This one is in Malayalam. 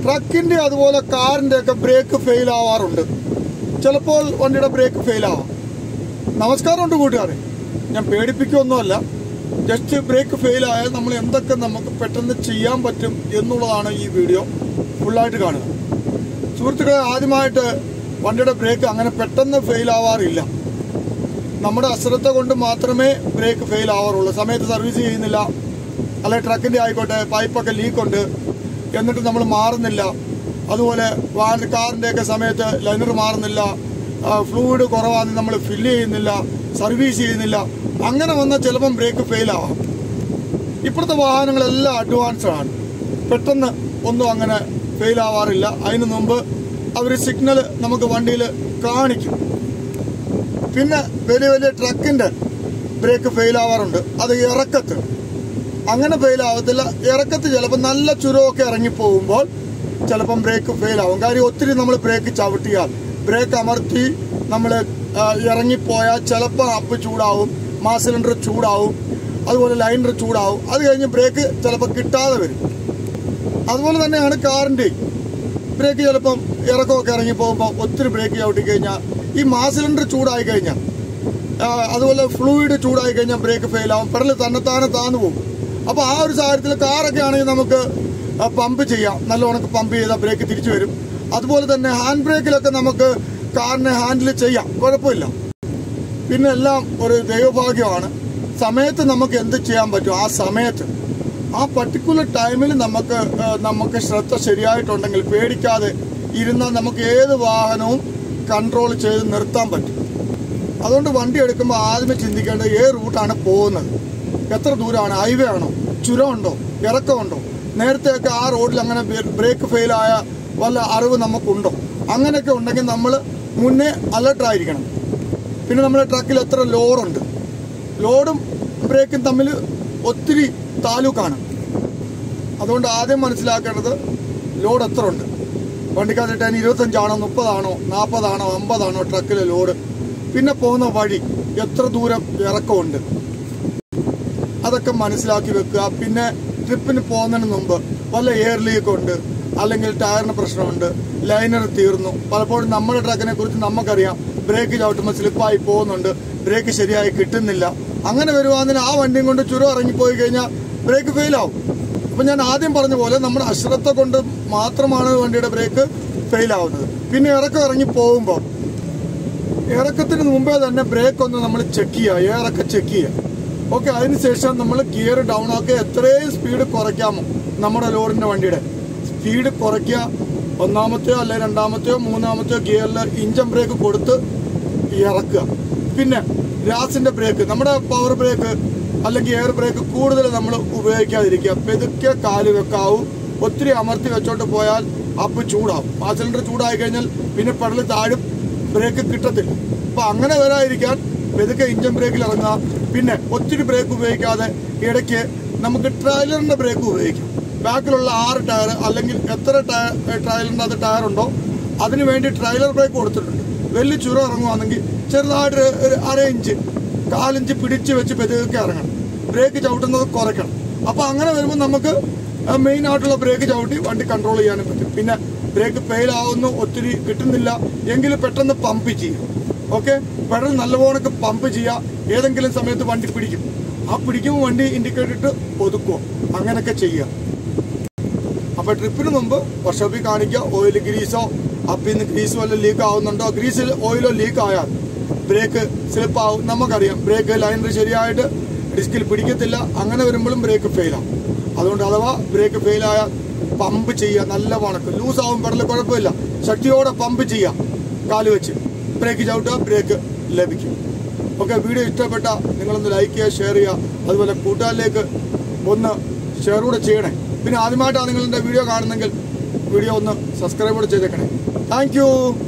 ട്രക്കിന്റെ അതുപോലെ കാറിന്റെ ഒക്കെ ബ്രേക്ക് ഫെയിൽ ആവാറുണ്ട് ചിലപ്പോൾ വണ്ടിയുടെ ബ്രേക്ക് ഫെയിൽ ആവാം നമസ്കാരമുണ്ട് കൂട്ടുകാരെ ഞാൻ പേടിപ്പിക്കുകയൊന്നുമല്ല ജസ്റ്റ് ബ്രേക്ക് ഫെയിൽ ആയാൽ നമ്മൾ എന്തൊക്കെ നമുക്ക് പെട്ടെന്ന് ചെയ്യാൻ പറ്റും എന്നുള്ളതാണ് ഈ വീഡിയോ ഫുള്ളായിട്ട് കാണുക സുഹൃത്തുക്കളെ ആദ്യമായിട്ട് വണ്ടിയുടെ ബ്രേക്ക് അങ്ങനെ പെട്ടെന്ന് ഫെയിൽ ആവാറില്ല നമ്മുടെ അശ്രദ്ധ കൊണ്ട് മാത്രമേ ബ്രേക്ക് ഫെയിൽ ആവാറുള്ളൂ സമയത്ത് സർവീസ് ചെയ്യുന്നില്ല അല്ലെ ട്രക്കിന്റെ ആയിക്കോട്ടെ പൈപ്പൊക്കെ ലീക്ക് ഉണ്ട് എന്നിട്ട് നമ്മൾ മാറുന്നില്ല അതുപോലെ വാൻ കാറിന്റെ ഒക്കെ സമയത്ത് ലൈനർ മാറുന്നില്ല ഫ്ലൂയിഡ് കുറവാന്ന് നമ്മൾ ഫില്ല് ചെയ്യുന്നില്ല സർവീസ് ചെയ്യുന്നില്ല അങ്ങനെ വന്നാൽ ചിലപ്പം ബ്രേക്ക് ഫെയിൽ ആവാം ഇപ്പോഴത്തെ വാഹനങ്ങളെല്ലാം അഡ്വാൻസ്ഡ് ആണ് പെട്ടെന്ന് ഒന്നും അങ്ങനെ ഫെയിൽ ആവാറില്ല അതിന് മുമ്പ് അവർ സിഗ്നൽ നമുക്ക് വണ്ടിയിൽ കാണിക്കും പിന്നെ വലിയ വലിയ ട്രക്കിന്റെ ബ്രേക്ക് ഫെയിൽ ആവാറുണ്ട് അത് ഇറക്കത്ത് അങ്ങനെ ഫെയിൽ ആവത്തില്ല ഇറക്കത്ത് ചിലപ്പോൾ നല്ല ചുരമൊക്കെ ഇറങ്ങിപ്പോകുമ്പോൾ ചിലപ്പം ബ്രേക്ക് ഫെയിൽ ആവും കാര്യം ഒത്തിരി നമ്മൾ ബ്രേക്ക് ചവിട്ടിയാൽ ബ്രേക്ക് അമർത്തി നമ്മൾ ഇറങ്ങിപ്പോയാൽ ചിലപ്പോൾ അപ്പ് ചൂടാവും മാ സിലിണ്ടർ ചൂടാവും അതുപോലെ ലൈനർ ചൂടാവും അത് കഴിഞ്ഞ് ബ്രേക്ക് ചിലപ്പോൾ കിട്ടാതെ വരും അതുപോലെ തന്നെയാണ് കാറിന്റെ ബ്രേക്ക് ചിലപ്പം ഇറക്കമൊക്കെ ഇറങ്ങി പോകുമ്പോൾ ഒത്തിരി ബ്രേക്ക് ചവിട്ടി കഴിഞ്ഞാൽ ഈ മാ സിലിണ്ടർ ചൂടായി കഴിഞ്ഞാൽ ആ, അതുപോലെ ഫ്ലൂയിഡ് ചൂടായി കഴിഞ്ഞാൽ ബ്രേക്ക് ഫെയിൽ ആവും പെടൽ തന്നെത്താനെ താന്നു പോകും അപ്പൊ ആ ഒരു സാഹചര്യത്തിൽ കാറൊക്കെ ആണെങ്കിൽ നമുക്ക് പമ്പ് ചെയ്യാം നല്ലോണം പമ്പ് ചെയ്താൽ ബ്രേക്ക് തിരിച്ചു വരും അതുപോലെ തന്നെ ഹാൻഡ് ബ്രേക്കിലൊക്കെ നമുക്ക് കാറിനെ ഹാൻഡിൽ ചെയ്യാം കുഴപ്പമില്ല പിന്നെ എല്ലാം ഒരു ദൈവഭാഗ്യമാണ് സമയത്ത് നമുക്ക് എന്ത് ചെയ്യാൻ പറ്റും ആ സമയത്ത് ആ പർട്ടിക്കുലർ ടൈമിൽ നമുക്ക് ആ, നമുക്ക് ശ്രദ്ധ ശരിയായിട്ടുണ്ടെങ്കിൽ പേടിക്കാതെ ഇരുന്നാൽ നമുക്ക് ഏത് വാഹനവും കൺട്രോൾ ചെയ്ത് നിർത്താൻ പറ്റും അതുകൊണ്ട് വണ്ടി എടുക്കുമ്പോൾ ആദ്യമേ ചിന്തിക്കേണ്ടത് ഏത് റൂട്ടാണ് പോകുന്നത് എത്ര ദൂരമാണ് ഹൈവേ ആണോ ചുരമുണ്ടോ ഇറക്കമുണ്ടോ നേരത്തെയൊക്കെ ആ റോഡിൽ അങ്ങനെ ബ്രേക്ക് ഫെയിൽ ആയ വല്ല അറിവ് നമുക്കുണ്ടോ അങ്ങനെയൊക്കെ ഉണ്ടെങ്കിൽ നമ്മൾ മുന്നേ അലർട്ടായിരിക്കണം പിന്നെ നമ്മുടെ ട്രക്കിൽ എത്ര ലോഡുണ്ട് ലോഡും ബ്രേക്കും തമ്മിൽ ഒത്തിരി താലൂക്കാണ് അതുകൊണ്ട് ആദ്യം മനസ്സിലാക്കേണ്ടത് ലോഡ് എത്ര ഉണ്ട് വണ്ടിക്കകത്ത് ടൈം ഇരുപത്തഞ്ചാണോ മുപ്പതാണോ നാൽപ്പതാണോ അമ്പതാണോ ട്രക്കിലെ ലോഡ് പിന്നെ പോകുന്ന വഴി എത്ര ദൂരം ഇറക്കമുണ്ട് അതൊക്കെ മനസ്സിലാക്കി വെക്കുക പിന്നെ ട്രിപ്പിന് പോകുന്നതിന് മുമ്പ് വല്ല എയർ ലീക്ക് ഉണ്ട് അല്ലെങ്കിൽ ടയറിന് പ്രശ്നമുണ്ട് ലൈനർ തീർന്നു പലപ്പോഴും നമ്മുടെ ട്രക്കിനെ കുറിച്ച് നമുക്കറിയാം ബ്രേക്ക് ചവിട്ടുമ്പോൾ സ്ലിപ്പായി പോകുന്നുണ്ട് ബ്രേക്ക് ശരിയായി കിട്ടുന്നില്ല അങ്ങനെ വരുവാണെങ്കിൽ ആ വണ്ടിയും കൊണ്ട് ചുരം ഇറങ്ങിപ്പോയി കഴിഞ്ഞാൽ ബ്രേക്ക് ഫെയിൽ ആവും അപ്പൊ ഞാൻ ആദ്യം പറഞ്ഞ പോലെ നമ്മുടെ അശ്രദ്ധ കൊണ്ട് മാത്രമാണ് വണ്ടിയുടെ ബ്രേക്ക് ഫെയിൽ ആവുന്നത് പിന്നെ ഇറക്കം ഇറങ്ങി പോകുമ്പോൾ ഇറക്കത്തിന് മുമ്പേ തന്നെ ബ്രേക്ക് ഒന്ന് നമ്മൾ ചെക്ക് ചെയ്യുക എയറൊക്കെ ചെക്ക് ചെയ്യുക ഓക്കെ അതിനുശേഷം നമ്മൾ ഗിയർ ഡൗൺ ആക്കി എത്രയും സ്പീഡ് കുറയ്ക്കാമോ നമ്മുടെ ലോറിന്റെ വണ്ടിയുടെ സ്പീഡ് കുറയ്ക്കുക ഒന്നാമത്തെയോ അല്ലെ രണ്ടാമത്തെയോ മൂന്നാമത്തെയോ ഗിയറിൽ ഇഞ്ചൻ ബ്രേക്ക് കൊടുത്ത് ഇറക്കുക പിന്നെ രാസിന്റെ ബ്രേക്ക് നമ്മുടെ പവർ ബ്രേക്ക് അല്ലെങ്കിൽ എയർ ബ്രേക്ക് കൂടുതൽ നമ്മൾ ഉപയോഗിക്കാതിരിക്കുക പെതുക്കെ കാല് വെക്കാവൂ ഒത്തിരി അമർത്തി വെച്ചോണ്ട് പോയാൽ അപ്പ് ചൂടാവും ആ സിലിണ്ടർ ചൂടായി കഴിഞ്ഞാൽ പിന്നെ പെടൽ താഴും ബ്രേക്ക് കിട്ടത്തില്ല അപ്പൊ അങ്ങനെ വരാതിരിക്കാൻ പെതുക്കെ ഇഞ്ചൻ ബ്രേക്കിൽ ഇറങ്ങുക പിന്നെ ഒത്തിരി ബ്രേക്ക് ഉപയോഗിക്കാതെ ഇടയ്ക്ക് നമുക്ക് ട്രailerന്റെ ബ്രേക്ക് ഉപയോഗിക്കാം ബാക്കിലുള്ള ആറ് ടയർ അല്ലെങ്കിൽ എത്ര ടയർ ട്രailerന്റെ അത് ടയർ ഉണ്ടോ അതിനു വേണ്ടി ട്രailer ബ്രേക്ക് കൊടുത്തിട്ടുണ്ട് വലിയ ചുരം ഇറങ്ങുവാണെങ്കിൽ ചെറുതായിട്ട് ഒരു- ഒരു അര ഇഞ്ച് കാലിഞ്ച് പിടിച്ച് വെച്ച് പെതുക്കെ ഇറങ്ങണം ബ്രേക്ക് ചവിട്ടുന്നത് കുറയ്ക്കണം അപ്പൊ അങ്ങനെ വരുമ്പോൾ നമുക്ക് മെയിൻ ആയിട്ടുള്ള ബ്രേക്ക് ചവിട്ടി വണ്ടി കൺട്രോൾ ചെയ്യാനും പറ്റും പിന്നെ ബ്രേക്ക് ഫെയിൽ ആവുന്നു ഒത്തിരി കിട്ടുന്നില്ല എങ്കിൽ പെട്ടെന്ന് പമ്പ് ചെയ്യും ഓക്കെ പെട്ടെന്ന് നല്ലപോലെ പമ്പ് ചെയ്യുക ഏതെങ്കിലും സമയത്ത് വണ്ടി പിടിക്കും ആ പിടിക്കുമ്പോൾ വണ്ടി ഇൻഡിക്കേറ്റർ ഇട്ട് ഒതുക്കുക അങ്ങനെയൊക്കെ ചെയ്യുക അപ്പൊ ട്രിപ്പിന് മുമ്പ് വർഷോപ്പിൽ കാണിക്കുക ഓയിൽ ഗ്രീസോ അപ്പിൽ നിന്ന് ഗ്രീസ് വല്ല ലീക്ക് ആവുന്നുണ്ടോ ഗ്രീസിൽ ഓയിലോ ലീക്ക് ആയാൽ ബ്രേക്ക് സ്ലിപ്പ് ആവും നമുക്കറിയാം ബ്രേക്ക് ലൈനർ ശരിയായിട്ട് ഡിസ്കിൽ പിടിക്കത്തില്ല അങ്ങനെ വരുമ്പോഴും ബ്രേക്ക് ഫെയിൽ ആവും അതുകൊണ്ട് അഥവാ ബ്രേക്ക് ഫെയിൽ ആയാൽ പമ്പ് ചെയ്യുക നല്ല വണക്ക് ലൂസ് ആവും പെടൽ കുഴപ്പമില്ല ശക്തിയോടെ പമ്പ് ചെയ്യുക കാല് വെച്ച് ബ്രേക്ക് ചവിട്ടുക ബ്രേക്ക് ലഭിക്കും ഓക്കെ വീഡിയോ ഇഷ്ടപ്പെട്ട നിങ്ങളൊന്ന് ലൈക്ക് ചെയ്യുക ഷെയർ ചെയ്യുക അതുപോലെ കൂട്ടുകാരിലേക്ക് ഒന്ന് ഷെയർ കൂടെ ചെയ്യണേ പിന്നെ ആദ്യമായിട്ടാണ് നിങ്ങൾ എൻ്റെ വീഡിയോ കാണുന്നെങ്കിൽ വീഡിയോ ഒന്ന് സബ്സ്ക്രൈബ് കൂടെ ചെയ്തേക്കണേ താങ്ക്